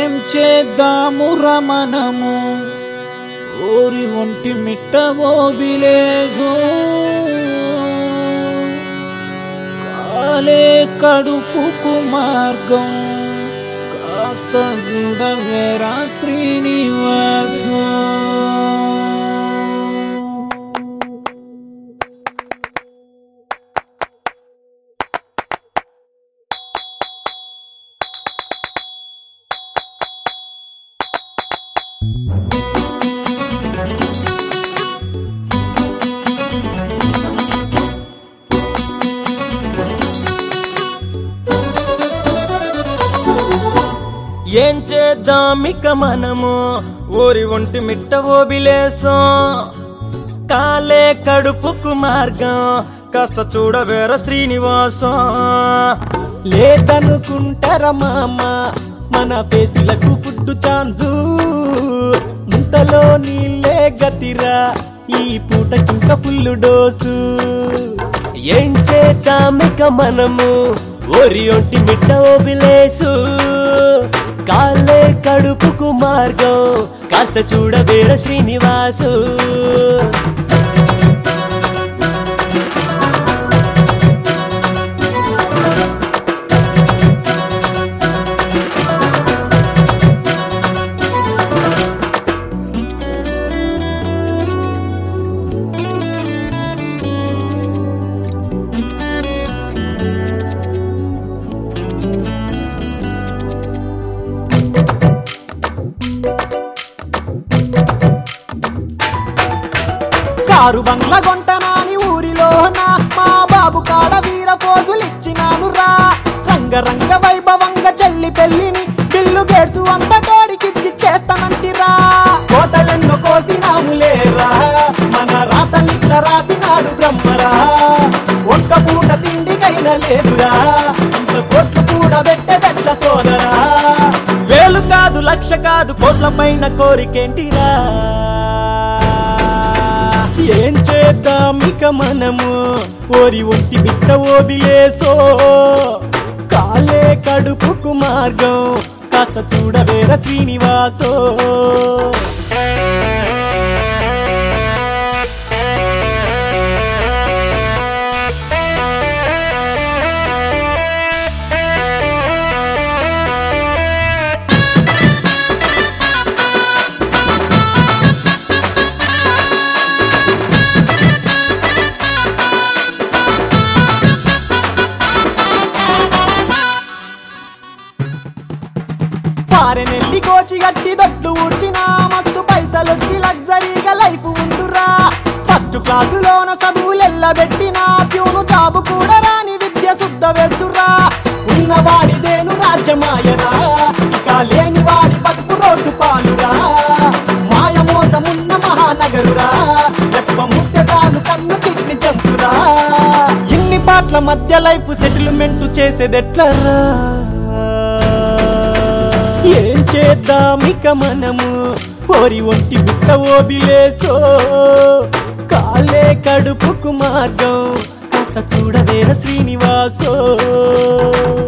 ఏం చేద్దామురా మనము ఊరి ఒంటి మిట్ట ఓబిలేసు కాలే కడుపుకు మార్గం కాస్త చూడవేరా శ్రీనివాసు ఏం చేద్దాం ఇక మనము ఊరి ఒంటి మిట్ట ఓబిలేసం కాలే కడుపుకు మార్గం కాస్త చూడవేర శ్రీనివాసం లేదనుకుంటారా మామ మన ఫేసులకు ఫుడ్ ఛాన్సు ముంతలో నీళ్ళే గతిరా ఈ పూటకింక ఫుల్ డోసు ఏం చేద్దాం ఇక మనము ఓరి ఒంటి మిట్ట ఓబిలేసు కాలే కడుపుకు మార్గం కాస్త చూడవేర శ్రీనివాసు కారు బంగ్ల గొంటనాని ఊరిలోన మా బాబు కాడ వీర పోజులిచ్చినాను రా రంగరంగ వైభవంగా చెల్లి పెళ్లిని బిల్లు గేట్సు అంత తోడికిచ్చి చేస్తానంటిరా కోతలెన్నో కోసినాము లేరా మన రాతలిట్ల రాసినాడు బ్రహ్మరా ఒక్క పూట తిండికైనా లేదురా ఇంత కోట్లు కూడా పెట్టదట్ల సోదరా వేలు కాదు లక్ష కాదు కోట్ల పైన కోరికేంటిరా ఏం చేద్దాం ఇక మనము ఓరి ఒంటి బిట్ట ఓబిలేసో కాలే కడుపుకు మార్గం కాస్త చూడవేర శ్రీనివాసో పారెనెల్లి కోచి గట్టి దొడ్లు ఊడ్చినా మస్తు పైసలొచ్చి లగ్జరీగా లైఫ్ ఉండురా ఫస్ట్ క్లాసులోన చదువులెల్ల పెట్టినా ప్యూను జాబు కూడా రాని విద్య శుద్ధ వేస్తురా ఉన్నవాడిదేను రాజ్యమాయరా ఇక లేని వాడి బతుకు రోడ్డు పాలురా మాయ మోసమున్న మహానగరురా ఎప్ప ముస్తెదాలు కన్ను కిడ్ని చంపురా ఇన్ని పాటల మధ్య లైఫ్ సెటిల్మెంట్ చేసేదెట్లరా ఏం చేద్దాం ఇక మనము ఓరి ఒంటి బిట్ట ఓబిలేసో కాలే కడుపుకు మార్గం కాస్త చూడవేర శ్రీనివాసో